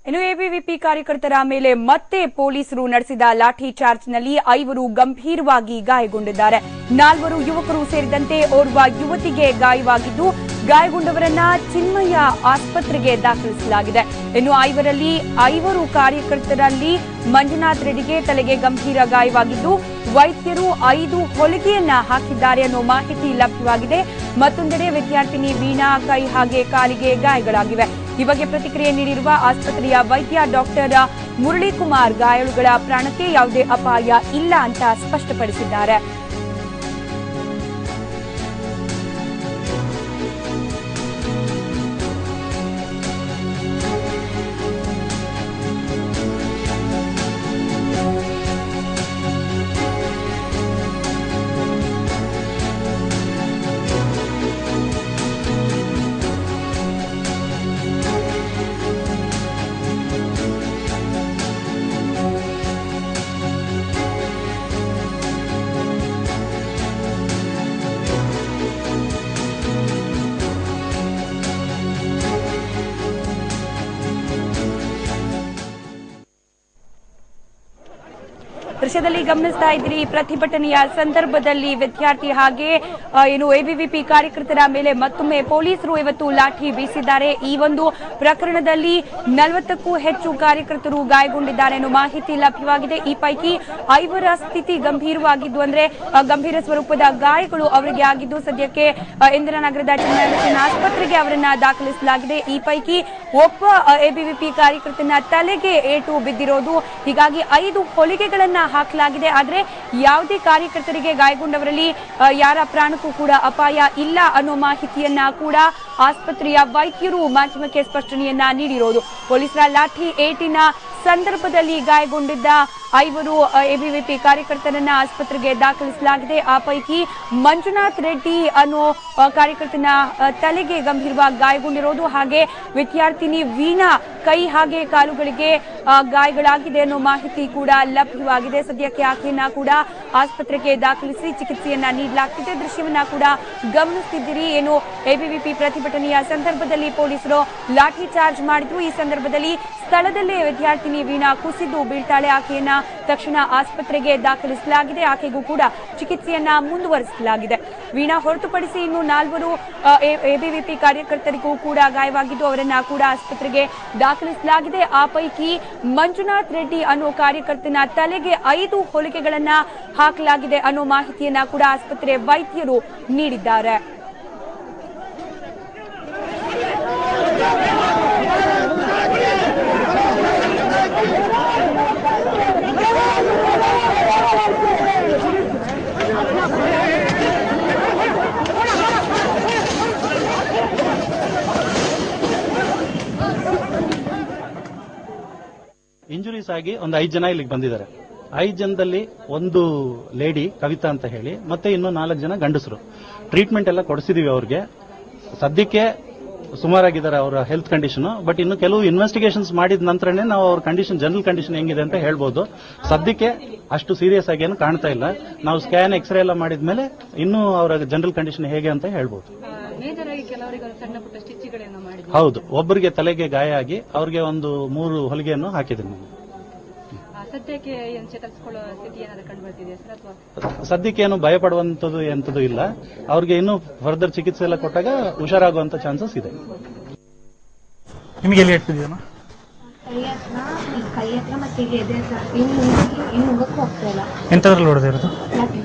ಇನ್ನು ಎಬಿವಿಪಿ ಕಾರ್ಯಕರ್ತರ ಮೇಲೆ ಮತ್ತೆ ಪೊಲೀಸರು ನಡೆಸಿದ ಲಾಠಿ ಚಾರ್ಜ್ನಲ್ಲಿ ಐವರು ಗಂಭೀರವಾಗಿ ಗಾಯಗೊಂಡಿದ್ದಾರೆ ನಾಲ್ವರು ಯುವಕರು ಸೇರಿದಂತೆ ಓರ್ವ ಯುವತಿಗೆ ಗಾಯವಾಗಿದ್ದು ಗಾಯಗೊಂಡವರನ್ನ ಚಿನ್ಮಯ ಆಸ್ಪತ್ರೆಗೆ ದಾಖಲಿಸಲಾಗಿದೆ ಇನ್ನು ಐವರಲ್ಲಿ ಐವರು ಕಾರ್ಯಕರ್ತರಲ್ಲಿ ಮಂಜುನಾಥ್ ರೆಡ್ಡಿಗೆ ತಲೆಗೆ ಗಂಭೀರ ಗಾಯವಾಗಿದ್ದು ವೈದ್ಯರು ಐದು ಹೊಲಿಗೆಯನ್ನ ಹಾಕಿದ್ದಾರೆ ಅನ್ನೋ ಮಾಹಿತಿ ಲಭ್ಯವಾಗಿದೆ ಮತ್ತೊಂದೆಡೆ ವಿದ್ಯಾರ್ಥಿನಿ ವೀಣಾ ಕೈ ಹಾಗೆ ಕಾಲಿಗೆ ಗಾಯಗಳಾಗಿವೆ ಈ ಬಗ್ಗೆ ಪ್ರತಿಕ್ರಿಯೆ ನೀಡಿರುವ ಆಸ್ಪತ್ರೆಯ ವೈದ್ಯ ಡಾಕ್ಟರ್ ಮುರಳೀಕುಮಾರ್ ಗಾಯಾಳುಗಳ ಪ್ರಾಣಕ್ಕೆ ಯಾವುದೇ ಅಪಾಯ ಇಲ್ಲ ಅಂತ ಸ್ಪಷ್ಟಪಡಿಸಿದ್ದಾರೆ ದೃಶ್ಯದಲ್ಲಿ ಗಮನಿಸ್ತಾ ಇದ್ದೀರಿ ಪ್ರತಿಭಟನೆಯ ಸಂದರ್ಭದಲ್ಲಿ ವಿದ್ಯಾರ್ಥಿ ಹಾಗೆ ಆ, ಏನು ಎಬಿವಿಪಿ ಕಾರ್ಯಕರ್ತರ ಮೇಲೆ ಮತ್ತೊಮ್ಮೆ ಪೊಲೀಸರು ಇವತ್ತು ಲಾಠಿ ಬೀಸಿದ್ದಾರೆ ಈ ಒಂದು ಪ್ರಕರಣದಲ್ಲಿ ನಲವತ್ತಕ್ಕೂ ಹೆಚ್ಚು ಕಾರ್ಯಕರ್ತರು ಗಾಯಗೊಂಡಿದ್ದಾರೆ ಅನ್ನೋ ಮಾಹಿತಿ ಲಭ್ಯವಾಗಿದೆ ಈ ಪೈಕಿ ಐವರ ಸ್ಥಿತಿ ಗಂಭೀರವಾಗಿದ್ದು ಅಂದ್ರೆ ಆ, ಗಂಭೀರ ಸ್ವರೂಪದ ಗಾಯಗಳು ಅವರಿಗೆ ಆಗಿದ್ದು ಸದ್ಯಕ್ಕೆ ಆ, ಇಂದಿರಾನಗರದ ಚನ್ನರಾಯಣ ಆಸ್ಪತ್ರೆಗೆ ಅವರನ್ನ ದಾಖಲಿಸಲಾಗಿದೆ ಈ ಪೈಕಿ ಒಬ್ಬ ಎಬಿವಿಪಿ ಕಾರ್ಯಕರ್ತನ ತಲೆಗೆ ಏಟು ಬಿದ್ದಿರೋದು ಹೀಗಾಗಿ ಐದು ಹೊಲಿಗೆಗಳನ್ನ ಹಾಕಲಾಗಿದೆ ಆದ್ರೆ ಯಾವುದೇ ಕಾರ್ಯಕರ್ತರಿಗೆ ಗಾಯಗೊಂಡವರಲ್ಲಿ ಆ, ಯಾರ ಪ್ರಾಣಕ್ಕೂ ಕೂಡ ಅಪಾಯ ಇಲ್ಲ ಅನ್ನೋ ಮಾಹಿತಿಯನ್ನ ಕೂಡ ಆಸ್ಪತ್ರೆಯ ವೈದ್ಯರು ಮಾಧ್ಯಮಕ್ಕೆ ಸ್ಪಷ್ಟನೆಯನ್ನ ನೀಡಿರೋದು ಪೊಲೀಸರ ಲಾಠಿ ಏಟಿನ ಸಂದರ್ಭದಲ್ಲಿ ಗಾಯಗೊಂಡಿದ್ದ ಐವರು ಎಬಿವಿಪಿ ಕಾರ್ಯಕರ್ತರನ್ನ ಆಸ್ಪತ್ರೆಗೆ ದಾಖಲಿಸಲಾಗಿದೆ ಆ ಪೈಕಿ ಮಂಜುನಾಥ್ ರೆಡ್ಡಿ ಅನ್ನೋ ಆ, ಕಾರ್ಯಕರ್ತನ ಆ, ತಲೆಗೆ ಗಂಭೀರವಾಗಿ ಗಾಯಗೊಂಡಿರೋದು ಹಾಗೆ ವಿದ್ಯಾರ್ಥಿನಿ ವೀಣಾ ಕೈ ಹಾಗೆ ಕಾಲುಗಳಿಗೆ ಆ, ಗಾಯಗಳಾಗಿದೆ ಅನ್ನೋ ಮಾಹಿತಿ ಕೂಡ ಲಭ್ಯವಾಗಿದೆ ಸದ್ಯಕ್ಕೆ ಆಕೆಯನ್ನ ಕೂಡ ಆಸ್ಪತ್ರೆಗೆ ದಾಖಲಿಸಿ ಚಿಕಿತ್ಸೆಯನ್ನ ನೀಡಲಾಗ್ತಿದೆ ದೃಶ್ಯವನ್ನ ಕೂಡ ಗಮನಿಸ್ತಿದ್ದೀರಿ ಏನು ಎಬಿವಿಪಿ ಪ್ರತಿಭಟನೆಯ ಸಂದರ್ಭದಲ್ಲಿ ಪೊಲೀಸರು ಲಾಠಿ ಚಾರ್ಜ್ ಮಾಡಿದ್ರು ಈ ಸಂದರ್ಭದಲ್ಲಿ ಸ್ಥಳದಲ್ಲೇ ವಿದ್ಯಾರ್ಥಿನಿ ವೀಣಾ ಕುಸಿದು ಬೀಳ್ತಾಳೆ ಆಕೆಯನ್ನ ತಕ್ಷಣ ಆಸ್ಪತ್ರೆಗೆ ದಾಖಲಿಸಲಾಗಿದೆ ಆಕೆಗೂ ಕೂಡ ಚಿಕಿತ್ಸೆಯನ್ನ ಮುಂದುವರಿಸಲಾಗಿದೆ ವೀಣಾ ಹೊರತುಪಡಿಸಿ ಇನ್ನು ನಾಲ್ವರು ಎಬಿವಿಪಿ ಕಾರ್ಯಕರ್ತರಿಗೂ ಕೂಡ ಗಾಯವಾಗಿದ್ದು ಅವರನ್ನ ಕೂಡ ಆಸ್ಪತ್ರೆಗೆ ದಾಖಲಿಸಲಾಗಿದೆ ಆ ಪೈಕಿ ಮಂಜುನಾಥ್ ರೆಡ್ಡಿ ಅನ್ನೋ ಕಾರ್ಯಕರ್ತನ ತಲೆಗೆ ಐದು ಹೊಲಿಗೆಗಳನ್ನ ಹಾಕಲಾಗಿದೆ ಅನ್ನೋ ಮಾಹಿತಿಯನ್ನ ಕೂಡ ಆಸ್ಪತ್ರೆ ವೈದ್ಯರು ನೀಡಿದ್ದಾರೆ ಇಂಜುರೀಸ್ ಆಗಿ ಒಂದು ಐದು ಜನ ಇಲ್ಲಿಗೆ ಬಂದಿದ್ದಾರೆ ಐದು ಜನದಲ್ಲಿ ಒಂದು ಲೇಡಿ ಕವಿತಾ ಅಂತ ಹೇಳಿ ಮತ್ತೆ ಇನ್ನು ನಾಲ್ಕು ಜನ ಗಂಡಸರು ಟ್ರೀಟ್ಮೆಂಟ್ ಎಲ್ಲ ಕೊಡಿಸಿದೀವಿ ಅವ್ರಿಗೆ ಸದ್ಯಕ್ಕೆ ಸುಮಾರಾಗಿದ್ದಾರೆ ಅವರ ಹೆಲ್ತ್ ಕಂಡೀಷನ್ ಬಟ್ ಇನ್ನು ಕೆಲವು ಇನ್ವೆಸ್ಟಿಗೇಷನ್ಸ್ ಮಾಡಿದ ನಂತರನೇ ನಾವು ಅವ್ರ ಕಂಡೀಷನ್ ಜನರಲ್ ಕಂಡೀಷನ್ ಹೆಂಗಿದೆ ಅಂತ ಹೇಳ್ಬೋದು ಸದ್ಯಕ್ಕೆ ಅಷ್ಟು ಸೀರಿಯಸ್ ಆಗಿ ಏನು ಕಾಣ್ತಾ ಇಲ್ಲ ನಾವು ಸ್ಕ್ಯಾನ್ ಎಕ್ಸ್ರೇ ಎಲ್ಲ ಮಾಡಿದ್ಮೇಲೆ ಇನ್ನೂ ಅವರ ಜನರಲ್ ಕಂಡೀಷನ್ ಹೇಗೆ ಅಂತ ಹೇಳ್ಬೋದು ಮೇಜರ್ ಆಗಿ ಕೆಲವರಿಗೆ ಸಣ್ಣ ಪುಟ್ಟ ಸ್ಟಿಚ್ಗಳನ್ನು ಮಾಡಿದ್ವಿ ಹೌದು ಒಬ್ಬರಿಗೆ ತಲೆಗೆ ಗಾಯ ಆಗಿ ಅವ್ರಿಗೆ ಒಂದು ಮೂರು ಹೊಲಿಗೆಯನ್ನು ಹಾಕಿದ್ದೀನಿ ನಾನು ಆ, ಸದ್ಯಕ್ಕೆ ಏನು ಚೇತರಿಸಿಕೊಳ್ಳುವ ಸ್ಥಿತಿ ಏನಾದ್ರು ಕಂಡು ಬರ್ತಿದೆಯಾ ಸರ್ ಅಥವಾ ಸದ್ಯಕ್ಕೆ ಏನು ಭಯಪಡುವಂಥದ್ದು ಎಂಥದ್ದು ಇಲ್ಲ ಅವ್ರಿಗೆ ಇನ್ನೂ ಫರ್ದರ್ ಚಿಕಿತ್ಸೆ ಎಲ್ಲ ಕೊಟ್ಟಾಗ ಹುಷಾರಾಗುವಂತ ಚಾನ್ಸಸ್ ಇದೆ ನಿಮಗೆ ಎಲ್ಲಿ ಇಡ್ತಿದ್ದೀಯಮ್ಮ ಕೈ ಹತ್ರ ಈ ಕೈ ಹತ್ರ ಮತ್ತೆ ಈಗ ಎದೆ ಹತ್ರ ಇನ್ನು ನುಂಗಿದ್ರು ಇನ್ನು ನುಂಗಕ್ಕೂ ಆಗ್ತಾ ಇಲ್ಲ ಎಂಥದ್ರಲ್ಲಿ ಹೊಡೆದಿರೋದು ಯಾಕೆ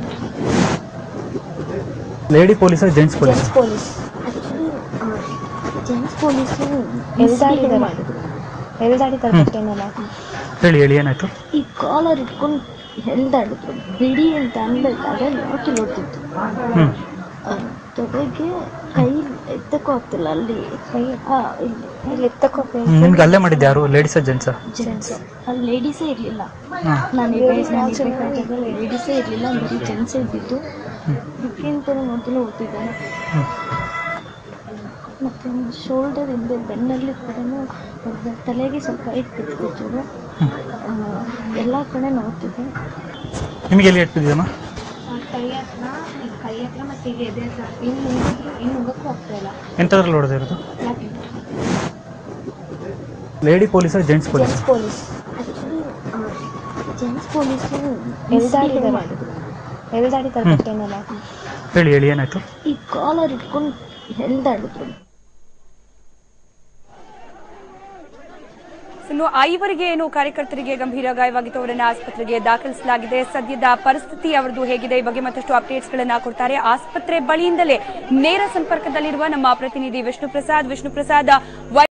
lady police gents police gents police actually gents police ಎಲ್ದಾಡಿದ್ದಾರೆ ಮಾಡಿದ್ರು ಎಲ್ದಾಡಿ ತರ್ಬಿಟ್ಟೇನಲ್ಲ ಹೇಳಿ ಹೇಳಿ ಏನಾಯ್ತು ಈ ಕಾಲರ್ ಇಟ್ಕೊಂಡು ಎಲ್ದಾಡಿದ್ರು ಬಿಡಿ ಅಂತ ಅನ್ಬೇಕಾದ್ರೆ ಲಾಟಿ ನೋಡ್ತಿತ್ತು ಹ್ಮ್ ತೊಡೆಗೆ ಕೈ ಎತ್ತಕ್ಕೂ ಆಗ್ತಿಲ್ಲ ಅಲ್ಲಿ ಕೈ ಆ, ಇಲ್ಲಿ ಇಲ್ಲಿ ಎತ್ತಕ್ಕೂ ಹ್ಮ್, ನಿಮ್ಗೆ ಅಲ್ಲೇ ಮಾಡಿದ್ದು ಯಾರು ಲೇಡೀಸ ಜೆಂಟ್ಸ ಜೆಂಟ್ಸ್ ಅಲ್ಲಿ ಲೇಡೀಸೇ ಇರಲಿಲ್ಲ ಹಾಂ ನಾನು ಲೇಡೀಸೇ ಇರಲಿಲ್ಲ ಬರೀ ಜೆಂಟ್ಸೇ ಇದ್ದಿದ್ದು ಇದಕ್ಕಿಂತ ಮೊದಲು ಓದ್ತಿದ್ದಾನೆ ಹ್ಮ್. ಮತ್ತು ಶೋಲ್ಡರ್ ಹಿಂದೆ ಬೆನ್ನಲ್ಲಿ ಕೂಡ ತಲೆಗೆ ಸ್ವಲ್ಪ ಏಟ್ ಬಿದ್ದಿತ್ತು ಎಲ್ಲ ಕಡೆ ನೋಡ್ತಿದ್ದೆ ನಿಮಗೆ ಎಲ್ಲಿ ಇಡ್ತಿದ್ದೀಯಮ್ಮ ಕೈ ಹತ್ರ ಈ ಕೈ ಹತ್ರ ಮತ್ತೆ ಈಗ ಎದೆ ಹತ್ರ ಇನ್ನು ನುಂಗಿದ್ರು ಇನ್ನು ನುಂಗಕ್ಕೂ ಆಗ್ತಾ ಇಲ್ಲ ಎಂಥದ್ರಲ್ಲಿ ಹೊಡೆದಿರೋದು ಯಾಕೆ lady police gents police gents police actually gents police ಎಳ್ದಾಡಿದ್ದಾರೆ ಎಳ್ದಾಡಿದ್ದಾರೆ ಬಟ್ಟೆನೆಲ್ಲ ಹೇಳಿ ಹೇಳಿ ಏನಾಯ್ತು ಈ ಕಾಲರ್ ಇಟ್ಕೊಂಡು ಎಳ್ದಾಡಿದ್ರು ಇನ್ನು ಐವರಿಗೆ ಏನು ಕಾರ್ಯಕರ್ತರಿಗೆ ಗಂಭೀರ ಗಾಯವಾಗಿತ್ತು ಅವರನ್ನ ಆಸ್ಪತ್ರೆಗೆ ದಾಖಲಿಸಲಾಗಿದೆ ಸದ್ಯದ ಪರಿಸ್ಥಿತಿ ಅವರದು ಹೇಗಿದೆ ಈ ಬಗ್ಗೆ ಮತ್ತಷ್ಟು ಅಪ್ಡೇಟ್ಸ್ ಗಳನ್ನ ಕೊಡ್ತಾರೆ ಆಸ್ಪತ್ರೆ ಬಳಿಯಿಂದಲೇ ನೇರ ಸಂಪರ್ಕದಲ್ಲಿರುವ ನಮ್ಮ ಪ್ರತಿನಿಧಿ ವಿಷ್ಣು ಪ್ರಸಾದ್ ವಿಷ್ಣು ಪ್ರಸಾದ್